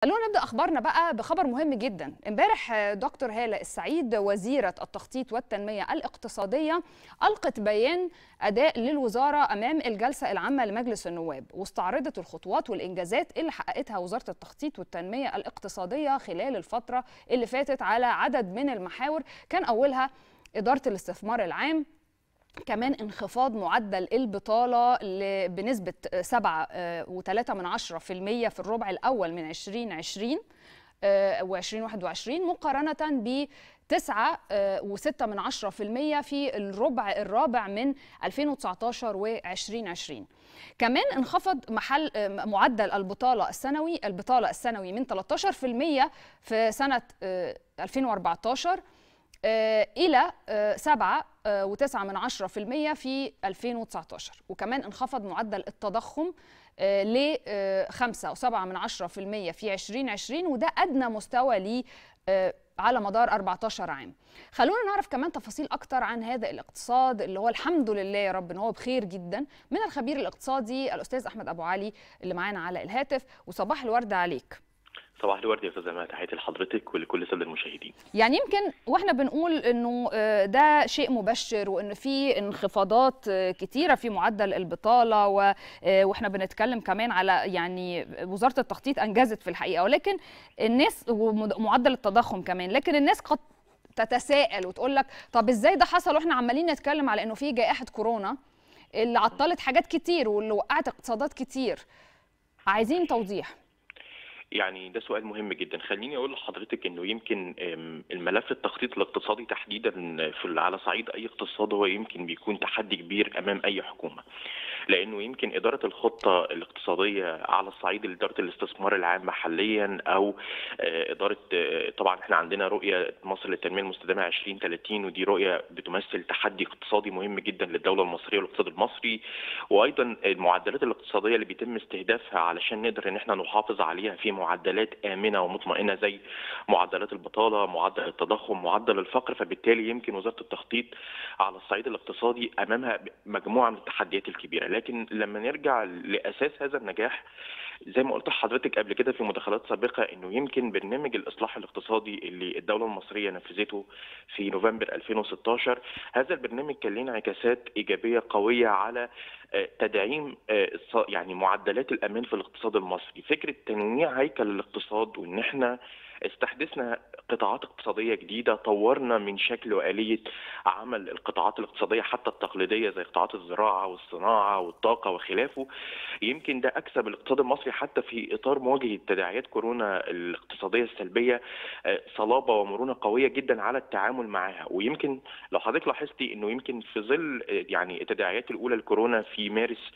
خلونا نبدا اخبارنا بقى بخبر مهم جدا امبارح دكتور هاله السعيد وزيره التخطيط والتنميه الاقتصاديه القت بيان اداء للوزاره امام الجلسه العامه لمجلس النواب واستعرضت الخطوات والانجازات اللي حققتها وزاره التخطيط والتنميه الاقتصاديه خلال الفتره اللي فاتت على عدد من المحاور كان اولها اداره الاستثمار العام كمان انخفاض معدل البطالة بنسبة 7.3 من عشرة في المية في الربع الأول من 2020 و 2021 مقارنة ب 9 و6 من عشرة في المية في الربع الرابع من 2019 و 2020 كمان انخفض محل معدل البطالة السنوي البطالة السنوي من 13% في سنة 2014 إلى 7 وتسعة من عشرة في المية في 2019 وكمان انخفض معدل التضخم ل 5 وسبعة من عشرة في المية في 2020 وده أدنى مستوى ليه على مدار 14 عام خلونا نعرف كمان تفاصيل أكتر عن هذا الاقتصاد اللي هو الحمد لله يا رب إن هو بخير جدا من الخبير الاقتصادي الأستاذ أحمد أبو علي اللي معانا على الهاتف وصباح الورد عليك صباح الورد يا استاذه مها تحياتي لحضرتك ولكل الساده المشاهدين. يعني يمكن واحنا بنقول انه ده شيء مبشر وان في انخفاضات كتيره في معدل البطاله واحنا بنتكلم كمان على يعني وزاره التخطيط انجزت في الحقيقه ولكن الناس ومعدل التضخم كمان لكن الناس قد تتساءل وتقول لك طب ازاي ده حصل واحنا عمالين نتكلم على انه في جائحه كورونا اللي عطلت حاجات كتير واللي وقعت اقتصادات كتير عايزين توضيح. يعني ده سؤال مهم جدا خليني اقول لحضرتك انه يمكن الملف التخطيط الاقتصادي تحديدا في على صعيد اي اقتصاد هو يمكن بيكون تحدي كبير امام اي حكومه لانه يمكن اداره الخطه الاقتصاديه على الصعيد اداره الاستثمار العام محليا او اداره طبعا احنا عندنا رؤيه مصر للتنميه المستدامه 2030 ودي رؤيه بتمثل تحدي اقتصادي مهم جدا للدوله المصريه والاقتصاد المصري وايضا المعدلات الاقتصاديه اللي بيتم استهدافها علشان نقدر ان احنا نحافظ عليها في معدلات امنه ومطمئنه زي معدلات البطاله، معدل التضخم، معدل الفقر فبالتالي يمكن وزاره التخطيط على الصعيد الاقتصادي امامها مجموعه من التحديات الكبيره، لكن لما نرجع لاساس هذا النجاح زي ما قلت لحضرتك قبل كده في مداخلات سابقه انه يمكن برنامج الاصلاح الاقتصادي اللي الدوله المصريه نفذته في نوفمبر 2016 هذا البرنامج كان له انعكاسات ايجابيه قويه على تدعيم يعني معدلات الامان في الاقتصاد المصري فكره تنويع هيكل الاقتصاد وان احنا استحدثنا قطاعات اقتصادية جديدة طورنا من شكل وآلية عمل القطاعات الاقتصادية حتى التقليدية زي قطاعات الزراعة والصناعة والطاقة وخلافه يمكن ده أكسب الاقتصاد المصري حتى في إطار مواجهة تداعيات كورونا الاقتصادية السلبية صلابة ومرونة قوية جدا على التعامل معها ويمكن لو حضرتك لاحظتي أنه يمكن في ظل يعني التداعيات الأولى لكورونا في مارس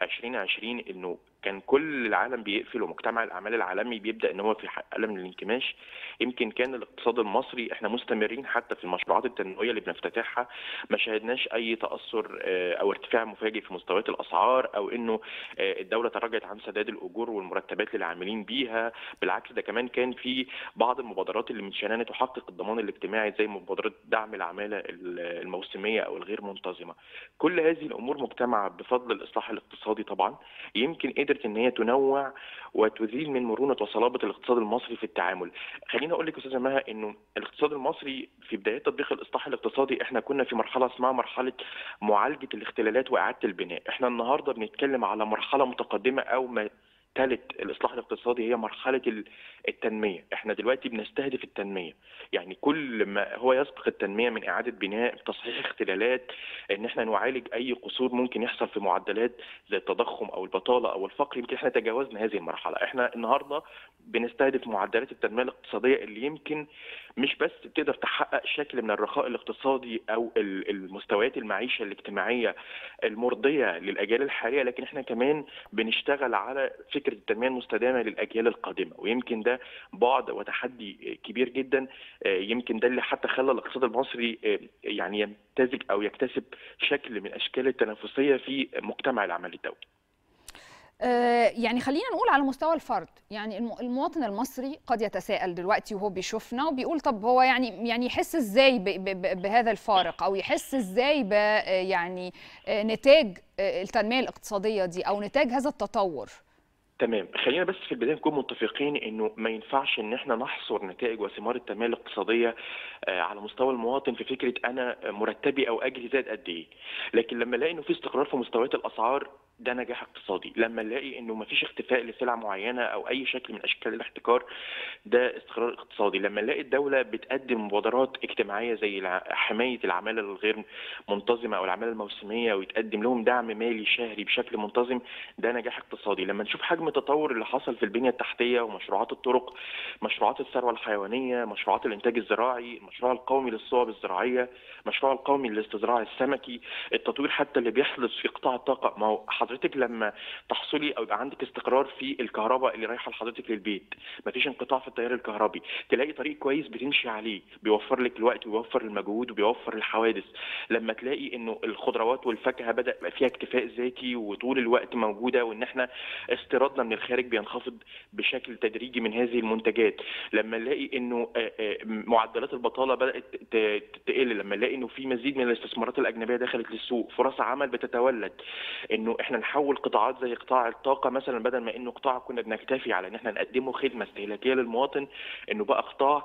2020 أنه كان كل العالم بيقفل ومجتمع الاعمال العالمي بيبدا ان هو في حاله من الانكماش يمكن كان الاقتصاد المصري احنا مستمرين حتى في المشروعات التنمويه اللي بنفتتحها ما شاهدناش اي تاثر او ارتفاع مفاجئ في مستويات الاسعار او انه الدوله تراجعت عن سداد الاجور والمرتبات للعاملين بيها بالعكس ده كمان كان في بعض المبادرات اللي من شانها تحقق الضمان الاجتماعي زي مبادره دعم العماله الموسميه او الغير منتظمه كل هذه الامور مجتمعه بفضل الاصلاح الاقتصادي طبعا يمكن قدر قدرت ان هي تنوع وتزيل من مرونه وصلابه الاقتصاد المصري في التعامل. خليني اقول لك استاذه مها انه الاقتصاد المصري في بدايات تطبيق الاصلاح الاقتصادي احنا كنا في مرحله اسمها مرحله معالجه الاختلالات واعاده البناء، احنا النهارده بنتكلم على مرحله متقدمه او ما ثالث الاصلاح الاقتصادي هي مرحله التنميه، احنا دلوقتي بنستهدف التنميه، يعني كل ما هو يسبق التنميه من اعاده بناء، تصحيح اختلالات، ان احنا نعالج اي قصور ممكن يحصل في معدلات زي التضخم او البطاله او الفقر، يمكن احنا تجاوزنا هذه المرحله، احنا النهارده بنستهدف معدلات التنميه الاقتصاديه اللي يمكن مش بس بتقدر تحقق شكل من الرخاء الاقتصادي او المستويات المعيشه الاجتماعيه المرضيه للاجيال الحاليه لكن احنا كمان بنشتغل على فكره التنميه المستدامه للاجيال القادمه ويمكن ده بعد وتحدي كبير جدا يمكن ده اللي حتى خلى الاقتصاد المصري يعني يمتزج او يكتسب شكل من اشكال التنافسيه في مجتمع العمل الدولي. يعني خلينا نقول على مستوى الفرد يعني المواطن المصري قد يتساءل دلوقتي وهو بيشوفنا وبيقول طب هو يعني يعني يحس ازاي بهذا الفارق او يحس ازاي ب يعني نتاج التنميه الاقتصاديه دي او نتاج هذا التطور تمام خلينا بس في البدايه نكون متفقين انه ما ينفعش ان احنا نحصر نتائج وثمار التنميه الاقتصاديه على مستوى المواطن في فكره انا مرتبي او اجري زاد قد ايه لكن لما الاقي انه في استقرار في مستويات الاسعار ده نجاح اقتصادي لما نلاقي انه ما فيش اختفاء لسلع معينه او اي شكل من اشكال الاحتكار ده استقرار اقتصادي لما نلاقي الدوله بتقدم مبادرات اجتماعيه زي حمايه العماله الغير منتظمه او العماله الموسميه ويتقدم لهم دعم مالي شهري بشكل منتظم ده نجاح اقتصادي لما نشوف حجم التطور اللي حصل في البنيه التحتيه ومشروعات الطرق مشروعات الثروه الحيوانيه مشروعات الانتاج الزراعي المشروع القومي للصوب الزراعيه المشروع القومي للاستزراع السمكي التطوير حتى اللي بيحدث في قطاع الطاقه ما هو حضرتك لما تحصلي او يبقى عندك استقرار في الكهرباء اللي رايحه لحضرتك للبيت مفيش انقطاع في التيار الكهربي تلاقي طريق كويس بتمشي عليه بيوفر لك الوقت وبيوفر المجهود وبيوفر الحوادث لما تلاقي انه الخضروات والفاكهه بدا يبقى فيها اكتفاء ذاتي وطول الوقت موجوده وان احنا استيرادنا من الخارج بينخفض بشكل تدريجي من هذه المنتجات لما نلاقي انه معدلات البطاله بدات تقل لما نلاقي انه في مزيد من الاستثمارات الاجنبيه دخلت للسوق فرص عمل بتتولد انه احنا نحول قطاعات زي قطاع الطاقه مثلا بدل ما انه قطاع كنا بنكتفي على ان احنا نقدمه خدمه استهلاكيه للمواطن انه بقى قطاع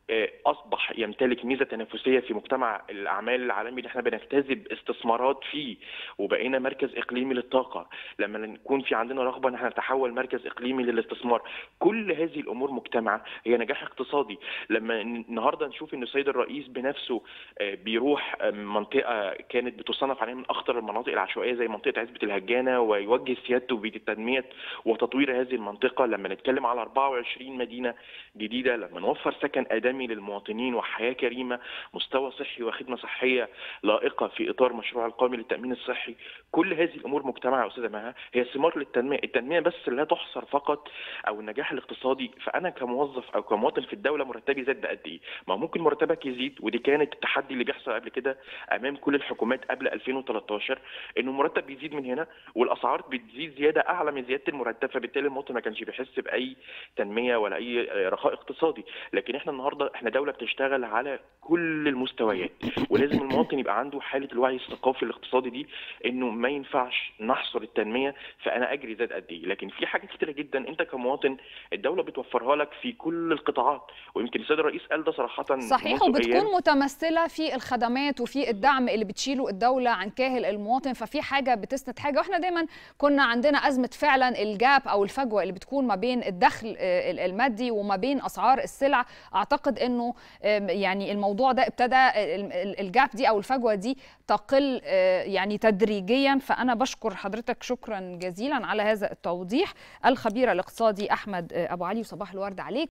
اصبح يمتلك ميزه تنافسيه في مجتمع الاعمال العالمي اللي احنا بنجتذب استثمارات فيه وبقينا مركز اقليمي للطاقه لما نكون في عندنا رغبه ان احنا نتحول مركز اقليمي للاستثمار كل هذه الامور مجتمعه هي نجاح اقتصادي لما النهارده نشوف ان السيد الرئيس بنفسه بيروح منطقه كانت بتصنف عليها من اخطر المناطق العشوائيه زي منطقه عزبه الهجانه ويوجه سيادته بتنميه وتطوير هذه المنطقه لما نتكلم على 24 مدينه جديده لما نوفر سكن ادمي للمواطنين وحياه كريمه مستوى صحي وخدمه صحيه لائقه في اطار مشروع القومي للتامين الصحي كل هذه الامور مجتمعه يا استاذه مها هي ثمار للتنميه التنميه بس لا تحصر فقط او النجاح الاقتصادي فانا كموظف او كمواطن في الدوله مرتبي زاد بقد ايه ما ممكن مرتبك يزيد ودي كانت التحدي اللي بيحصل قبل كده امام كل الحكومات قبل 2013 انه المرتب بيزيد من هنا والاسعار بتزيد زياده اعلى من زياده المرتب فبالتالي المواطن ما كانش بيحس باي تنميه ولا اي رخاء اقتصادي لكن احنا النهارده احنا دوله بتشتغل على كل المستويات ولازم المواطن يبقى عنده حاله الوعي الثقافي الاقتصادي دي انه ما ينفعش نحصر التنميه فانا اجري زاد قد ايه لكن في حاجات كتيره جدا انت كمواطن الدوله بتوفرها لك في كل القطاعات ويمكن السيد الرئيس قال ده صراحه صحيح وبتكون متمثله في الخدمات وفي الدعم اللي بتشيله الدوله عن كاهل المواطن ففي حاجه بتسند حاجه واحنا دايما كنا عندنا ازمه فعلا الجاب او الفجوه اللي بتكون ما بين الدخل المادي وما بين اسعار السلع اعتقد انه يعني الموضوع ده ابتدى الجاب دي او الفجوه دي تقل يعني تدريجيا فانا بشكر حضرتك شكرا جزيلا على هذا التوضيح الخبير الاقتصادي احمد ابو علي وصباح الورد عليك